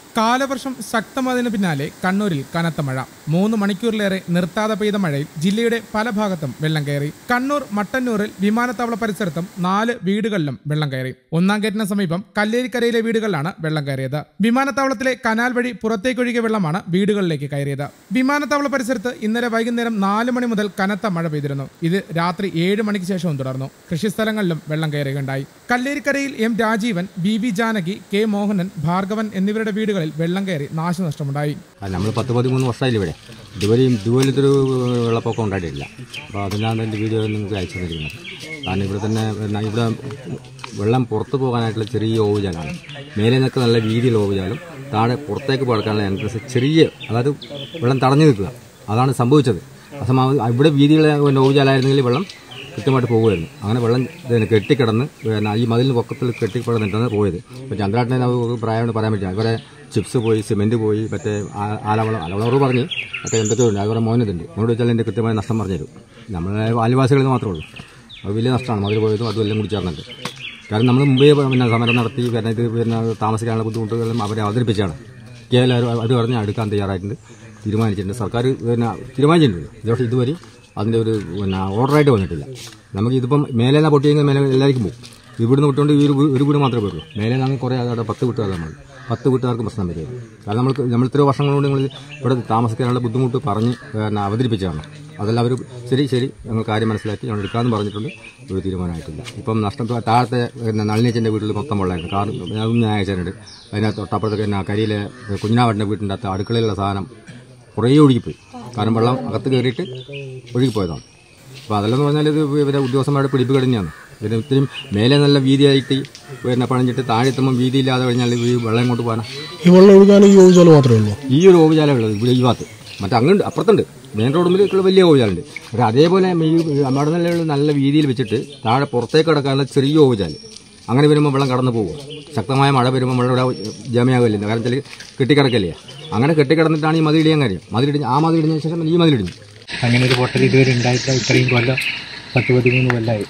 കാലവർഷം ശക്തമായതിനു പിന്നാലെ കണ്ണൂരിൽ കനത്ത മഴ മൂന്ന് മണിക്കൂറിലേറെ നിർത്താതെ പെയ്ത മഴയിൽ ജില്ലയുടെ പല ഭാഗത്തും വെള്ളം കയറി കണ്ണൂർ മട്ടന്നൂരിൽ വിമാനത്താവള പരിസരത്തും നാല് വീടുകളിലും വെള്ളം കയറി ഒന്നാം ഗേറ്റിന് സമീപം കല്ലേരിക്കരയിലെ വീടുകളിലാണ് വെള്ളം കയറിയത് വിമാനത്താവളത്തിലെ കനാൽ വഴി പുറത്തേക്കൊഴുകിയ വെള്ളമാണ് വീടുകളിലേക്ക് കയറിയത് വിമാനത്താവള പരിസരത്ത് ഇന്നലെ വൈകുന്നേരം നാല് മണി മുതൽ കനത്ത മഴ പെയ്തിരുന്നു ഇത് രാത്രി ഏഴ് മണിക്ക് ശേഷവും തുടർന്നു കൃഷിസ്ഥലങ്ങളിലും വെള്ളം കയറുകയുണ്ടായി കല്ലേരിക്കരയിൽ M Rajeevan B V Janaki K Mohanan Bhargavan എന്നിവരുടെ വീടുകളിൽ വെള്ളം കയറി നാശനഷ്ടമുണ്ടായി നമ്മൾ പത്ത് പതിമൂന്ന് വർഷമായില്ല ഇവിടെ ഇതുവരെയും ഇതുപോലത്തൊരു വെള്ളപ്പൊക്കം ഉണ്ടായിട്ടില്ല അപ്പോൾ അതിനാണ് എൻ്റെ വീഡിയോ നിങ്ങൾക്ക് അയച്ചു തന്നിരിക്കുന്നത് കാരണം ഇവിടെ തന്നെ പിന്നെ ഇവിടെ വെള്ളം പുറത്ത് പോകാനായിട്ടുള്ള ചെറിയ ഓവുചാലാണ് മേലെ നിന്നൊക്കെ നല്ല വീതിയുള്ള ഓവുചാലും താഴെ പുറത്തേക്ക് പോകാനുള്ള എൻട്രൻസ് ചെറിയ അതായത് വെള്ളം തടഞ്ഞു നിൽക്കുക അതാണ് സംഭവിച്ചത് അസമാവ് ഇവിടെ വീതിയുള്ള പിന്നെ ഓവുചാലായിരുന്നെങ്കിൽ വെള്ളം കൃത്യമായിട്ട് പോകുമായിരുന്നു അങ്ങനെ വെള്ളം ഇതിന് കെട്ടിക്കിടന്ന് പിന്നെ ഈ മതിലിന് പൊക്കത്തിൽ കെട്ടിക്കിടന്നിട്ടാണ് പോയത് ഇപ്പോൾ ചന്ദ്രാട്ടിനെ നമുക്ക് പ്രായം പറയാൻ പറ്റില്ല ഇവരെ ചിപ്സ് പോയി സിമെന്റ് പോയി മറ്റേ ആ- ആലവളം ആലവളവർ പറഞ്ഞ് മറ്റേ എന്തൊക്കെയോ ഉണ്ട് അതുപോലെ മോനതുണ്ട് മോനോട് വെച്ചാൽ എൻ്റെ കൃത്യമായ നഷ്ടം പറഞ്ഞു തരും നമ്മളെ ആദിവാസികളിൽ മാത്രമേ ഉള്ളൂ അത് വലിയ നഷ്ടമാണ് മതിൽ പോയതും അതും എല്ലാം കൂടി ചേർന്നിട്ട് കാരണം നമ്മൾ മുമ്പേ പിന്നെ സമരം നടത്തി കാരണം ഇത് പിന്നെ താമസിക്കാനുള്ള ബുദ്ധിമുട്ടുകളും അവരെ അവതരിപ്പിച്ചാണ് എല്ലാവരും അത് പറഞ്ഞ് അടുക്കാൻ തയ്യാറായിട്ടുണ്ട് തീരുമാനിച്ചിട്ടുണ്ട് സർക്കാർ പിന്നെ തീരുമാനിച്ചിട്ടുണ്ട് പക്ഷേ ഇതുവരെ അതിൻ്റെ ഒരു പിന്നെ ഓർഡറായിട്ട് വന്നിട്ടില്ല നമുക്ക് ഇതിപ്പം മേലെ നിന്ന് പൊട്ടിയെങ്കിൽ മേലെ എല്ലാവർക്കും പോകും ഇവിടുന്ന് വിട്ടുകൊണ്ട് ഈ ഒരു വീ- ഒരു വീട് മാത്രമേ വരുള്ളൂ മേലെ നിന്ന് കുറേ അവിടെ പത്ത് വീട്ടുകാർ നമ്മൾ പത്ത് വീട്ടുകാർക്ക് പ്രശ്നം വരും കാരണം നമ്മൾ നമ്മൾ ഇത്രയോ വർഷങ്ങൾ കൊണ്ട് നിങ്ങൾ ഇവിടെ താമസിക്കാനുള്ള ബുദ്ധിമുട്ട് പറഞ്ഞ് പിന്നെ അവതരിപ്പിച്ചതാണ് അതെല്ലാം അവർ ശരി ശരി ഞങ്ങൾ കാര്യം മനസ്സിലാക്കി ഞങ്ങൾ എടുക്കാമെന്ന് പറഞ്ഞിട്ടുണ്ട് ഒരു തീരുമാനമായിട്ടില്ല ഇപ്പം നഷ്ടം താഴത്തെ പിന്നെ നളിനേച്ചൻ്റെ വീട്ടിൽ മൊത്തം വെള്ളമായിരുന്നു കാരണം അതും ഞാൻ അയച്ചിട്ടുണ്ട് അതിനകത്ത് തൊട്ടപ്പുറത്തേക്ക് പിന്നെ കരിയിലെ കുഞ്ഞാവട്ടിൻ്റെ വീട്ടിൻ്റെ അകത്ത് അടുക്കളയിലുള്ള സാധനം കുറേ ഒഴുകിപ്പോയി കാരണം വെള്ളം അകത്ത് കയറിയിട്ട് ഒഴുകിപ്പോയതാണ് അപ്പോൾ അതെല്ലാം പറഞ്ഞാൽ ഇത് ഇവരെ ഉദ്യോഗസ്ഥന്മാരുടെ പിടിപ്പ് തന്നെയാണ് പിന്നെ ഇത്രയും മേലെ നല്ല വീതിയായിട്ട് പിന്നെ പണിഞ്ഞിട്ട് താഴെ എത്തുമ്പോൾ വീതിയില്ലാതെ കഴിഞ്ഞാൽ ഈ വെള്ളം കൊണ്ട് പോകാനാ ഈ വെള്ളം ഒഴുകാൻ ഈ ഓവുചാല് മാത്രമേ ഉള്ളൂ ഈ ഒരു ഓവുചാലം ഉള്ളത് ഇവിടെ ഈ ഭാഗത്ത് മറ്റേ അങ്ങുണ്ട് അപ്പുറത്തുണ്ട് മെയിൻ റോഡിൽ വലിയ ഓവുചാലുണ്ട് പക്ഷേ അതേപോലെ ഈ നമ്മുടെ നല്ല നല്ല വീതിയിൽ വെച്ചിട്ട് താഴെ പുറത്തേക്ക് കിടക്കാനുള്ള ചെറിയ ഓവുചാല് അങ്ങനെ വരുമ്പോൾ വെള്ളം കടന്നു പോകും ശക്തമായ മഴ വരുമ്പോൾ വെള്ളം ഇവിടെ ജമയാകില്ല കാരണം വെച്ചാൽ കെട്ടിക്കിടക്കല്ലേ അങ്ങനെ കെട്ടിക്കിടന്നിട്ടാണ് ഈ മതിലിടിയാൻ കാര്യം മതിലിടിഞ്ഞ് ആ മതിലിടിഞ്ഞ ശേഷം ഈ മതിലിടിഞ്ഞു അങ്ങനെ ഒരു പൊട്ടൽ ഇതുവരെ ഉണ്ടായിട്ടില്ല ഇത്രയും കൊല്ലം പത്ത് പതിമൂന്ന് കൊല്ലമായി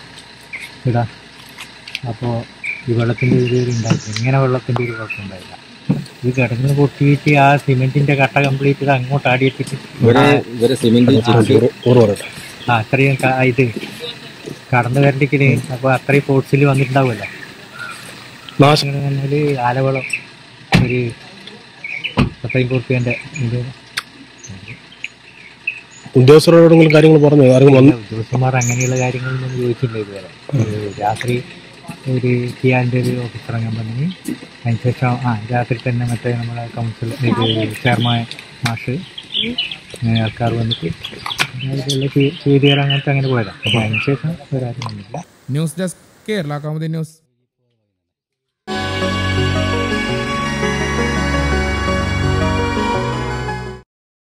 ഇടാ അപ്പോൾ ഈ വെള്ളത്തിൻ്റെ ഇതുവരെ ഉണ്ടായിട്ടില്ല ഇങ്ങനെ വെള്ളത്തിൻ്റെ ഒരു കുഴപ്പം ഉണ്ടായില്ല ഇത് കിടന്ന് പൊട്ടിയിട്ട് ആ സിമെന്റിന്റെ കട്ട കംപ്ലീറ്റ് ഇത് അങ്ങോട്ട് ആടിയിട്ടിട്ട് ഇവരെ ഇവരെ സിമെന്റ് ചിപ്സ് ഓറ് പറയട്ടെ ആ അത്രയും ക- ഇത് കടന്നു വരണ്ടിക്കിന് അപ്പോൾ അത്രയും ഫോഴ്സിൽ വന്നിട്ടുണ്ടാവുമല്ലോ നാശം അങ്ങനെ പറഞ്ഞാൽ ആലവളം ഒരു പത്തൈമ്പത് റുപ്യേൻ്റെ ഇത് ഉദ്യോഗസ്ഥരോടെങ്കിലും കാര്യങ്ങൾ പറഞ്ഞു ആരെങ്കിലും വന്നു ഉദ്യോഗസ്ഥന്മാർ അങ്ങനെയുള്ള കാര്യങ്ങളൊന്നും ചോദിച്ചില്ല ഇതുവരെ ഒരു രാത്രി ഒരു ടിയാൻ്റെ ഒരു ഓഫീസർ ഇറങ്ങാൻ പറഞ്ഞു അതിനുശേഷം ആ രാത്രി തന്നെ മറ്റേ നമ്മളെ കൗൺസിൽ ഇത് ചെയർമാൻ മാഷ് അങ്ങനെ ആൾക്കാർ വന്നിട്ട് ഇതെല്ലാം ചെയ്തു തരാൻ അങ്ങനത്തെ അങ്ങനെ പോയതാണ് അപ്പോൾ അതിനുശേഷം വേറെ ആരും വന്നില്ല news desk Kerala Kaumudi news